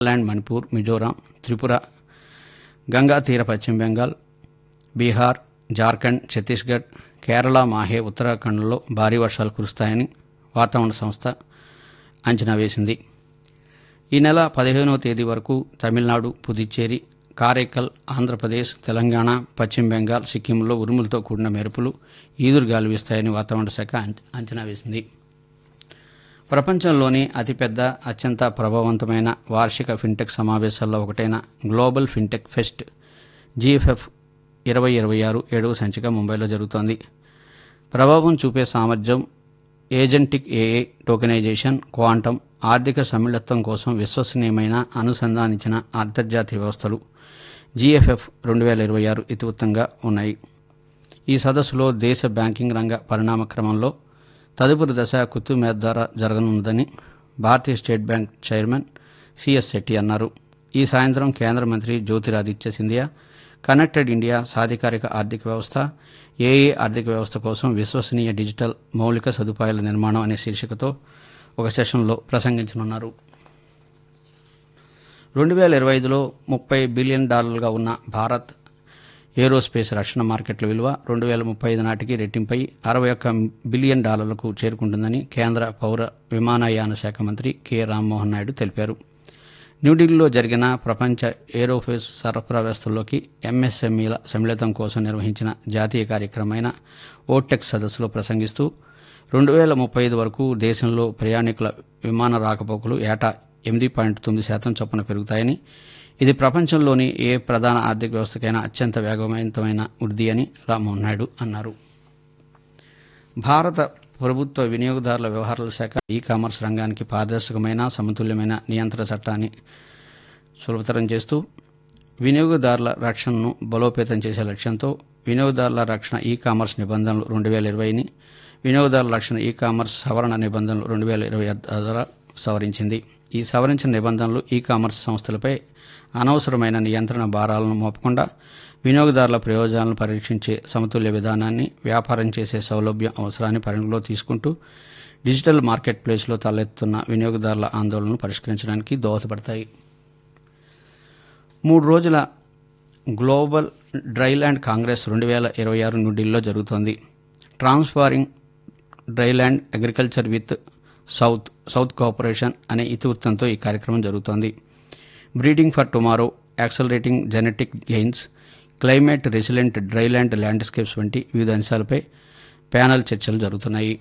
నాగాలాండ్ మణిపూర్ మిజోరాం త్రిపుర గంగా తీర పశ్చిమ బెంగాల్ బీహార్ జార్ఖండ్ ఛత్తీస్గఢ్ కేరళ మాహే ఉత్తరాఖండ్లో భారీ వర్షాలు కురుస్తాయని వాతావరణ సంస్థ అంచనా వేసింది ఈ నెల పదిహేనవ తేదీ వరకు తమిళనాడు పుదుచ్చేరి కారైకల్ ఆంధ్రప్రదేశ్ తెలంగాణ పశ్చిమ బెంగాల్ సిక్కింలో ఉరుములతో కూడిన మెరుపులు ఈదురుగాలు వీస్తాయని వాతావరణ శాఖ అంచ- అంచనా వేసింది ప్రపంచంలోని అతిపెద్ద అత్యంత ప్రభావవంతమైన వార్షిక ఫిన్టెక్ సమావేశాల్లో ఒకటైన గ్లోబల్ ఫిన్టెక్ ఫెస్ట్ జీఎఫ్ఎఫ్ ఇరవై ఇరవై ఆరు ఏడవ సంచిక ముంబైలో జరుగుతోంది ప్రభావం చూపే సామర్థ్యం ఏజెంటిక్ ఏఏ టోకెనైజేషన్ క్వాంటం ఆర్థిక సమ్మిళత్వం కోసం విశ్వసనీయమైన అనుసంధానించిన అంతర్జాతీయ వ్యవస్థలు జీఎఫ్ఎఫ్ రెండు వేల ఇరవై ఆరు ఇతివృత్తంగా ఉన్నాయి ఈ సదస్సులో దేశ బ్యాంకింగ్ రంగ పరిణామ క్రమంలో తదుపరి దశ కుతుమేద్ ద్వారా జరగనుందని భారతీయ state bank chairman CS Setty అన్నారు ఈ సాయంత్రం కేంద్ర మంత్రి జ్యోతిరాదిత్య సింధియా కనెక్టెడ్ ఇండియా సాధికారిక ఆర్థిక వ్యవస్థ ఏఏ ఆర్థిక వ్యవస్థ కోసం విశ్వసనీయ డిజిటల్ మౌలిక సదుపాయాల నిర్మాణం అనే శీర్షికతో ఒక సెషన్లో ప్రసంగించనున్నారు రెండు వేల ఇరవై ఐదులో ముప్పై బిలియన్ డాలర్లుగా ఉన్న భారత్ ఏరోస్పేస్ రక్షణ మార్కెట్ల విలువ రెండు వేల ముప్పై ఐదు నాటికి రెట్టింపై అరవై ఒక్క బిలియన్ డాలర్లకు చేరుకుంటుందని కేంద్ర పౌర విమానయాన శాఖ మంత్రి కె రామ్మోహన్ నాయుడు తెలిపారు న్యూఢిల్లీలో జరిగిన ప్రపంచ ఏరోఫేస్ సరఫరా వ్యవస్థల్లోకి ఎంఎస్ఎంఈల సమ్మిళితం కోసం నిర్వహించిన జాతీయ కార్యక్రమమైన ఓటెక్ సదస్సులో ప్రసంగిస్తూ రెండు వేల ముప్పై ఐదు వరకు దేశంలో ప్రయాణికుల విమాన రాకపోకలు ఏటా ఎనిమిది పాయింట్ తొమ్మిది శాతం చొప్పున పెరుగుతాయని ఇది ప్రపంచంలోని ఏ ప్రధాన ఆర్థిక వ్యవస్థకైనా అత్యంత వేగవంతమైన వృద్ధి అని రామ్మోహన్ నాయుడు అన్నారు భారత ప్రభుత్వ వినియోగదారుల వ్యవహారాల శాఖ ఈ కామర్స్ రంగానికి పారదర్శకమైన సమతుల్యమైన నియంత్రణ చట్టాన్ని సులభతరం చేస్తూ వినియోగదారుల రక్షణను బలోపేతం చేసే లక్ష్యంతో వినియోగదారుల రక్షణ ఈ కామర్స్ నిబంధనలు రెండు వేల ఇరవైని వినియోగదారుల రక్షణ ఈ కామర్స్ సవరణ నిబంధనలు రెండు వేల ఇరవై ద్వారా సవరించింది ఈ సవరించిన నిబంధనలు ఈ కామర్స్ సంస్థలపై అనవసరమైన నియంత్రణ భారాలను మోపకుండా వినియోగదారుల ప్రయోజనాలను పరీక్షించే సమతుల్య విధానాన్ని వ్యాపారం చేసే సౌలభ్యం అవసరాన్ని పరిగణలో తీసుకుంటూ డిజిటల్ మార్కెట్ ప్లేస్లో తలెత్తున్న వినియోగదారుల ఆందోళనను పరిష్కరించడానికి దోహదపడతాయి మూడు రోజుల గ్లోబల్ డ్రైల్యాండ్ కాంగ్రెస్ రెండు వేల ఇరవై ఆరు న్యూఢిల్లీలో జరుగుతోంది transforming dryland agriculture with south south cooperation అనే ఇతివృత్తంతో ఈ కార్యక్రమం జరుగుతోంది breeding for tomorrow accelerating genetic gains climate resilient dryland landscapes వంటి వివిధ అంశాలపై ప్యానల్ చర్చలు జరుగుతున్నాయి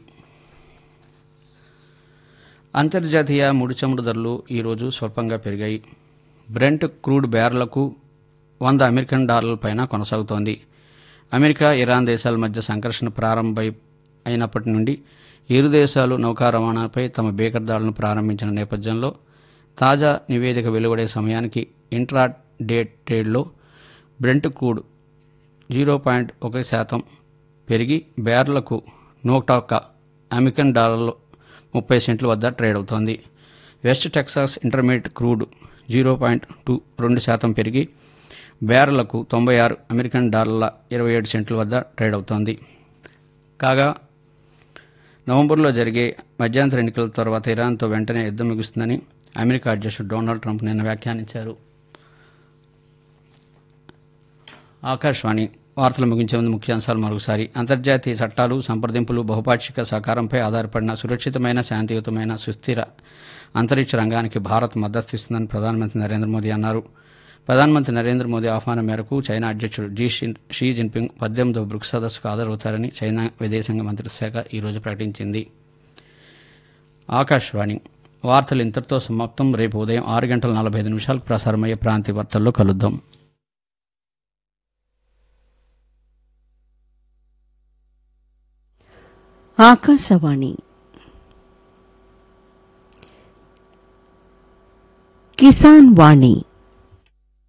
అంతర్జాతీయ ముడి చమురు ధరలు ఈరోజు స్వల్పంగా పెరిగాయి బ్రెంట్ క్రూడ్ బ్యారెలకు వంద అమెరికన్ డాలర్ల పైన కొనసాగుతోంది అమెరికా ఇరాన్ దేశాల మధ్య సంఘర్షణ ప్రారంభమై అయినప్పటి నుండి ఇరు దేశాలు నౌకా రవాణాపై తమ బేకర్దాడులను ప్రారంభించిన నేపథ్యంలో తాజా నివేదిక వెలువడే సమయానికి ఇంట్రా డే ట్రేడ్లో బ్రెంట్ క్రూడ్ జీరో పాయింట్ ఒక శాతం పెరిగి బ్యారెలకు నూట ఒక్క అమెరికన్ డాలర్లు ముప్పై సెంట్ల వద్ద ట్రేడ్ అవుతోంది West Texas Intermediate crude zero point two రెండు శాతం పెరిగి బ్యారెలకు తొంభై ఆరు అమెరికన్ డాలర్ల ఇరవై ఏడు సెంట్ల వద్ద ట్రేడ్ అవుతోంది కాగా నవంబర్లో జరిగే మధ్యంతర ఎన్నికల తర్వాత ఇరాన్తో వెంటనే యుద్ధం ముగుస్తుందని అమెరికా అధ్యక్షుడు డొనాల్డ్ ట్రంప్ నిన్న వ్యాఖ్యానించారు ఆకాశవాణి వార్తలు ముగించే ముందు ముఖ్యాంశాలు మరొకసారి అంతర్జాతీయ చట్టాలు సంప్రదింపులు బహుపాక్షిక సహకారంపై ఆధారపడిన సురక్షితమైన శాంతియుతమైన సుస్థిర అంతరిక్ష రంగానికి భారత్ మద్దతిస్తుందని ప్రధానమంత్రి నరేంద్ర మోదీ అన్నారు ప్రధానమంత్రి నరేంద్ర మోదీ ఆహ్వానం మేరకు చైనా అధ్యక్షుడు జీ షిన్- షీ జిన్పింగ్ పద్దెనిమిదవ బ్రిక్స్ సదస్సుకు హాజరవుతారని చైనా విదేశాంగ మంత్రిత్వ శాఖ ఈరోజు ప్రకటించింది ఆకాశవాణి వార్తలు ఇంతటితో సమాప్తం రేపు ఉదయం ఆరు గంటల నలభై ఐదు నిమిషాలకు ప్రసారమయ్యే ప్రాంతీయ వార్తల్లో కలుద్దాం ఆకాశవాణి కిసాన్ వాణి